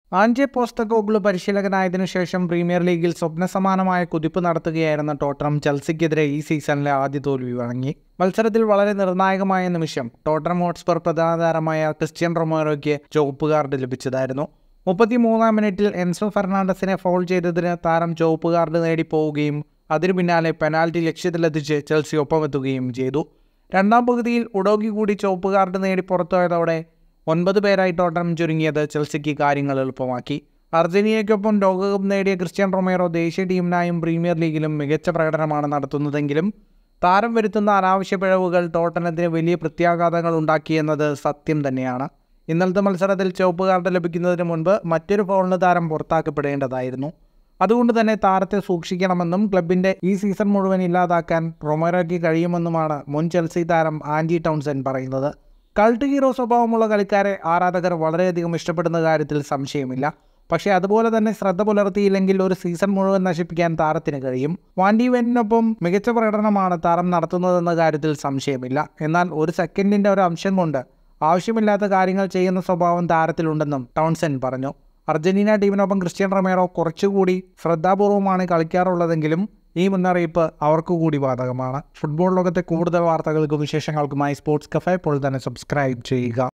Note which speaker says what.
Speaker 1: ആൻജെ പോസ്റ്റകോഗ്ലു പരിശീലകനായതിനു ശേഷം പ്രീമിയർ ലീഗിൽ സ്വപ്നസമാനമായ കുതിപ്പ് നടത്തുകയായിരുന്ന ടോട്ടനം ചെൽസിക്കെതിരെ ഈ സീസണിലെ ആദ്യ തോൽവി വഴങ്ങി മത്സരത്തിൽ വളരെ നിർണായകമായ നിമിഷം ടോട്ടനം ഹോട്ട്സ്പർ പ്രധാന താരമായ ക്രിസ്ത്യൻ റൊമേറോയ്ക്ക് ചുവപ്പ് കാർഡ് ലഭിച്ചതായിരുന്നു മുപ്പത്തിമൂന്നാം മിനിറ്റിൽ എൻസോ ഫെർണാണ്ടസിനെ ഫൗൾ ചെയ്തതിന് താരം ചുവപ്പ് കാർഡ് നേടി പോവുകയും അതിനു പിന്നാലെ പെനാൽറ്റി ലക്ഷ്യത്തിലെത്തിച്ച് ചെൽസി ഒപ്പമെത്തുകയും ചെയ്തു രണ്ടാം പകുതിയിൽ ഉടോഗി കൂടി ചുവപ്പ് കാർഡ് നേടി പുറത്തുപോയതോടെ ഒൻപത് പേരായി ടോട്ടനം ചുരുങ്ങിയത് ചെൽസിക്ക് കാര്യങ്ങൾ എളുപ്പമാക്കി അർജന്റീനയ്ക്കൊപ്പം ലോകകപ്പ് നേടിയ ക്രിസ്ത്യൻ റൊമേറോ ദേശീയ ടീമിനായും പ്രീമിയർ ലീഗിലും മികച്ച പ്രകടനമാണ് നടത്തുന്നതെങ്കിലും താരം വരുത്തുന്ന അനാവശ്യ പിഴവുകൾ ടോട്ടനത്തിന് വലിയ പ്രത്യാഘാതങ്ങൾ ഉണ്ടാക്കിയെന്നത് സത്യം തന്നെയാണ് ഇന്നലത്തെ മത്സരത്തിൽ ചുവപ്പ് കാർഡ് ലഭിക്കുന്നതിന് മുൻപ് മറ്റൊരു ഫൗളിന് താരം പുറത്താക്കപ്പെടേണ്ടതായിരുന്നു അതുകൊണ്ട് തന്നെ താരത്തെ സൂക്ഷിക്കണമെന്നും ക്ലബിന്റെ ഈ സീസൺ മുഴുവൻ ഇല്ലാതാക്കാൻ റൊമേറോയ്ക്ക് കഴിയുമെന്നുമാണ് മുൻ ചെൽസി താരം ആൻഡി ടൗൺസൺ പറയുന്നത് കൾട്ട് ഹീറോ സ്വഭാവമുള്ള കളിക്കാരെ ആരാധകർ വളരെയധികം ഇഷ്ടപ്പെടുന്ന കാര്യത്തിൽ സംശയമില്ല പക്ഷേ അതുപോലെ തന്നെ ശ്രദ്ധ പുലർത്തിയില്ലെങ്കിൽ ഒരു സീസൺ മുഴുവൻ നശിപ്പിക്കാൻ താരത്തിന് കഴിയും വാൻഡി വെന്നിനൊപ്പം മികച്ച പ്രകടനമാണ് താരം നടത്തുന്നതെന്ന കാര്യത്തിൽ സംശയമില്ല എന്നാൽ ഒരു സെക്കൻഡിൻ്റെ ഒരു അംശം കൊണ്ട് ആവശ്യമില്ലാത്ത കാര്യങ്ങൾ ചെയ്യുന്ന സ്വഭാവം താരത്തിലുണ്ടെന്നും ടൗൺസൺ പറഞ്ഞു അർജന്റീന ടീമിനൊപ്പം ക്രിസ്ത്യൻ റൊമേറോ കുറച്ചുകൂടി ശ്രദ്ധാപൂർവമാണ് കളിക്കാറുള്ളതെങ്കിലും ഈ മുന്നറിയിപ്പ് അവർക്ക് കൂടി ബാധകമാണ് ഫുട്ബോൾ ലോകത്തെ കൂടുതൽ വാർത്തകൾക്കും വിശേഷങ്ങൾക്കുമായി സ്പോർട്സ് കഫേ ഇപ്പോൾ തന്നെ സബ്സ്ക്രൈബ് ചെയ്യുക